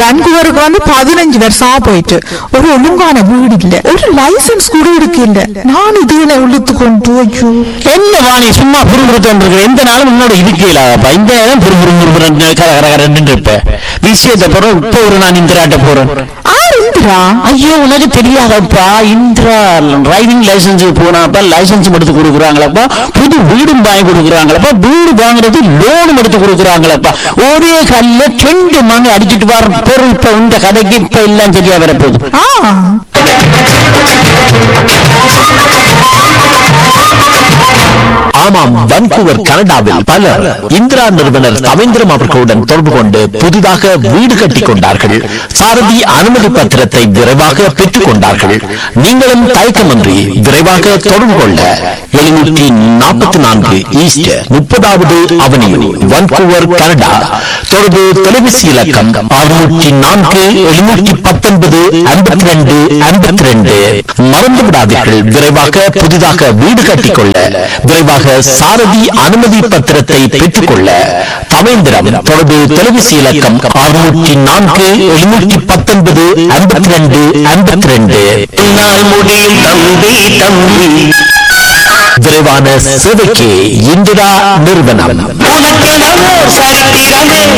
வான்கூவருக்கு வந்து பதினஞ்சு வருஷமா போயிட்டு ஒரு ஒழுங்கான வீடு இல்ல ஒரு லைசன்ஸ் கூட இருக்கு இல்ல நான் இதுல இழுத்து கொண்டு ஐயோ என்ன வாணி சும்மா புருங்குறுத்தோன் இருக்கிற எந்த நாளும் உன்னோட இருக்கலாப்பா இந்த நேரம் புரு புரு புரு கர கர கரன்னு இருப்ப விஷயத்தை போறோம் இப்போ ஒரு நான் இந்திராட்ட போறேன் ஆர் இந்திரா ஐயோ உனக்கு தெரியாதப்பா இந்திரா டிரைவிங் லைசன்ஸ் போனாப்பா லைசன்ஸ் எடுத்து கொடுக்குறாங்களப்பா புது வீடும் வாங்கி கொடுக்குறாங்களப்பா வீடு வாங்குறது லோனும் எடுத்து கொடுக்குறாங்களப்பா ஒரே கல்ல ரெண்டு மணி அடிச்சிட்டு வர பொருள் இப்ப இந்த கதைக்கு இப்ப எல்லாம் சரியா வரப்போகுது ஆ ஆமாம் வன்கூவர் கனடாவில் பலர் இந்திரா நிறுவனர் ரவீந்திரம் அவர்களுடன் தொடர்பு கொண்டு புதிதாக வீடு கட்டிக் கொண்டார்கள் சாரதி அனுமதி பத்திரத்தை விரைவாக பெற்றுக் கொண்டார்கள் நீங்களும் தயக்கமின்றி விரைவாக தொடர்பு கொள்ள எழுநூற்றி நாற்பத்தி நான்கு ஈஸ்ட் முப்பதாவது அவனியூ வன்கூவர் கனடா தொடர்பு தொலைபேசி இலக்கம் அறுநூற்றி நான்கு எழுநூற்றி பத்தொன்பது ஐம்பத்தி ரெண்டு ஐம்பத்தி ரெண்டு மறந்து விடாதீர்கள் விரைவாக புதிதாக வீடு கட்டிக்கொள்ள விரைவாக சாரதி அனுமதி பத்திரத்தை பெற்றுக்கொள்ள தவேந்திரம் தொடர்பு தொலைபேசி இலக்கம் அறுநூற்றி நான்கு எழுநூற்றி பத்தொன்பது ஐம்பத்தி ரெண்டு ஐம்பத்தி ரெண்டு முடியும் தம்பி தம்பி விரைவான சேவைக்கு இந்திரா நிறுவனம் உனக்கு சரித்திரமே